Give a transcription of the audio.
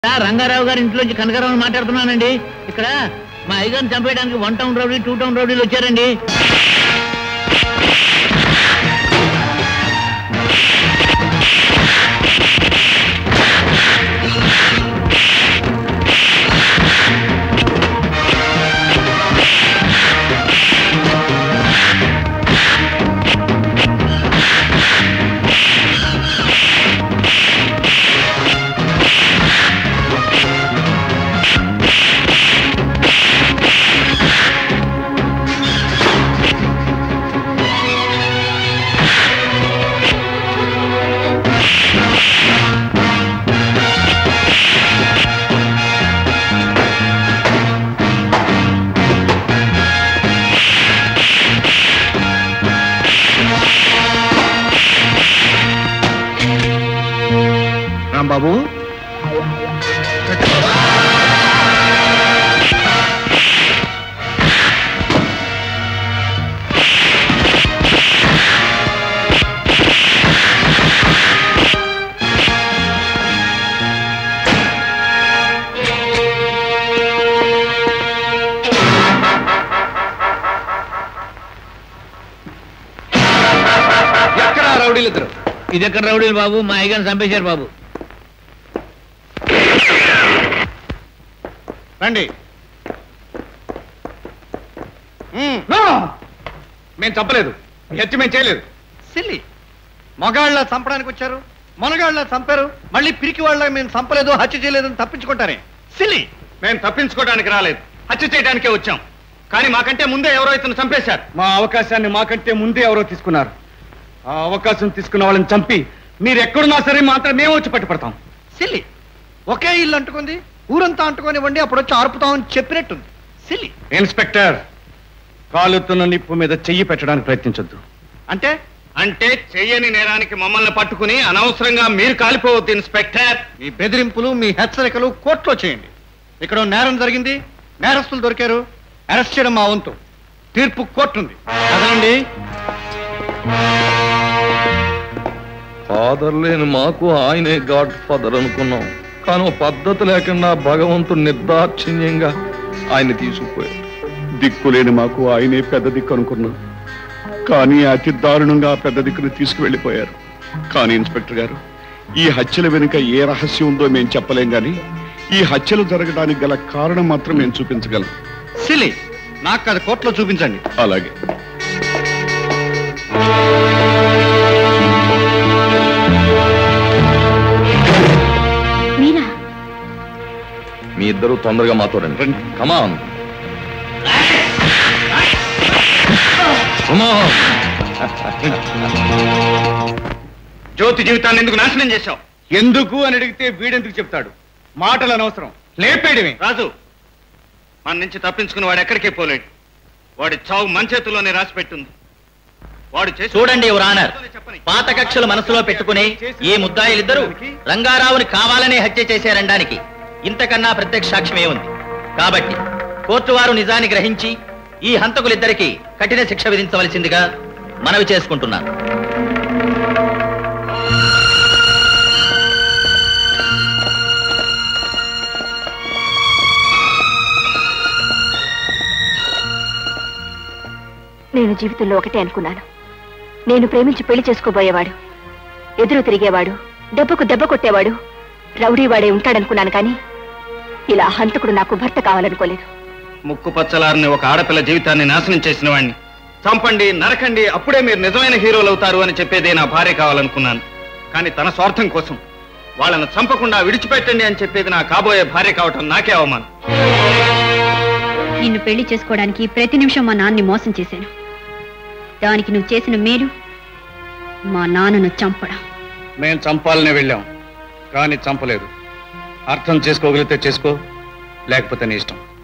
ఆ, రంగారావు గారి ఇంట్లోంచి కనకారావు మాట్లాడుతున్నానండి ఇక్కడ మా అయ్యగారిని చంపేయడానికి one town rowdy two town రౌడీలు వచ్చారండి రాంబాబు ఎక్కడ రౌడీలు ఇద్దరు ఇది ఎక్కడ రౌడీలు బాబు మా అయ్యగారిని చంపేశారు బాబు రండి మేము చంపలేదు హెచ్చు మేము చేయలేదు సిల్లి మగాళ్ళ చంపడానికి వచ్చారు మనగాళ్ళ చంపారు మళ్ళీ పిరికి వాళ్ళ మేము చంపలేదు హత్య చేయలేదని తప్పించుకుంటారే సిల్లి మేము తప్పించుకోవడానికి రాలేదు హత్య చేయడానికే వచ్చాం కానీ మాకంటే ముందే ఎవరో ఇతను చంపేశారు మా అవకాశాన్ని మాకంటే ముందే ఎవరో తీసుకున్నారు ఆ అవకాశం తీసుకున్న వాళ్ళని చంపి మీరు ఎక్కడున్నా సరే మాత్రం మేము వచ్చి పట్టుపడతాం సిల్లి ఒకే ఇల్లు అంటుకుంది ఊరంతా అంటుకొనివ్వండి అప్పుడు వచ్చి ఆర్పుతామని చెప్పినట్టుంది సిల్లి ఇన్స్పెక్టర్ కాలుతున్న నిప్పు మీద చెయ్యి పెట్టడానికి ప్రయత్నించొద్దు అంటే అంటే చెయ్యని నేరానికి మమ్మల్ని పట్టుకుని అనవసరంగా మీరు కాలిపోవద్దు ఇన్స్పెక్టర్ మీ బెదిరింపులు మీ హెచ్చరికలు కోర్టులో చేయండి ఇక్కడ ఓ నేరం జరిగింది నేరస్తులు దొరికారు అరెస్ట్ చేయడం మా వంతు తీర్పు కోర్టు ఉంది కదలండి ఫాదర్ లేని మాకు ఆయనే గాడ్ ఫాదర్ అనుకున్నాం కానీ ఓ పద్ధతి లేకుండా భగవంతుడు నిర్దాక్షిణ్యంగా ఆయన తీసుకుపోయాడు దిక్కులేని మాకు ఆయనే పెద్ద దిక్కు అనుకున్నాం కానీ అతి దారుణంగా పెద్ద దిక్కును తీసుకువెళ్ళిపోయారు కానీ ఇన్స్పెక్టర్ గారు ఈ హత్యల వెనుక ఏ రహస్యం ఉందో మేము చెప్పలేం గాని ఈ హత్యలు జరగడానికి గల కారణం మాత్రం మేము చూపించగలం సిలి నాకు అది కోర్టులో చూపించండి అలాగే మీరా మీ ఇద్దరు తొందరగా మాతో రండి కమాన్ జ్యోతి జీవితాన్ని ఎందుకు నాశనం చేశావు ఎందుకు అని అడిగితే వీడెందుకు చెప్తాడు మాటలు అనవసరం లేపేయడమే రాజు మన నుంచి తప్పించుకుని వాడు ఎక్కడికే పోలేడు వాడి చావు మన చేతుల్లోనే రాసి పెట్టింది వాడు చేసిన- చూడండి యువర్ ఆనర్ చెప్పని. పాత కక్షలు మనసులో పెట్టుకుని ఈ ముద్దాయిలిద్దరూ రంగారావుని కావాలనే హత్య చేశారనడానికి ఇంతకన్నా ప్రత్యక్ష సాక్ష్యమే ఉంది కాబట్టి కోర్టు వారు నిజాన్ని గ్రహించి ఈ హంతకులిద్దరికి కఠిన శిక్ష విధించవలసిందిగా మనవి చేసుకుంటున్నాను నేను జీవితంలో ఒకటే అనుకున్నాను నేను ప్రేమించి పెళ్లి చేసుకోబోయేవాడు ఎదురు తిరిగేవాడు దెబ్బకు దెబ్బ కొట్టేవాడు రౌడీవాడే ఉంటాడనుకున్నాను కానీ ఇలా హంతకుడు నాకు భర్త కావాలనుకోలేదు ముక్కు పచ్చలారిని ఒక ఆడపిల్ల జీవితాన్ని నాశనం చేసిన వాడిని చంపండి నరకండి అప్పుడే మీరు నిజమైన హీరోలు అవుతారు అని చెప్పేదే నా భార్య కావాలనుకున్నాను కానీ తన స్వార్థం కోసం వాళ్ళను చంపకుండా విడిచిపెట్టండి అని చెప్పేది నా కాబోయే భార్య కావటం నాకే అవమానం నిన్ను పెళ్లి చేసుకోవడానికి ప్రతి నిమిషం మా నాన్నని మోసం చేశాను దానికి నువ్వు చేసిన మేలు మా నాన్నను చంపడం మేము చంపాలనే వెళ్ళాం కానీ చంపలేదు అర్థం చేసుకోగలిగితే చేసుకో లేకపోతే నీ ఇష్టం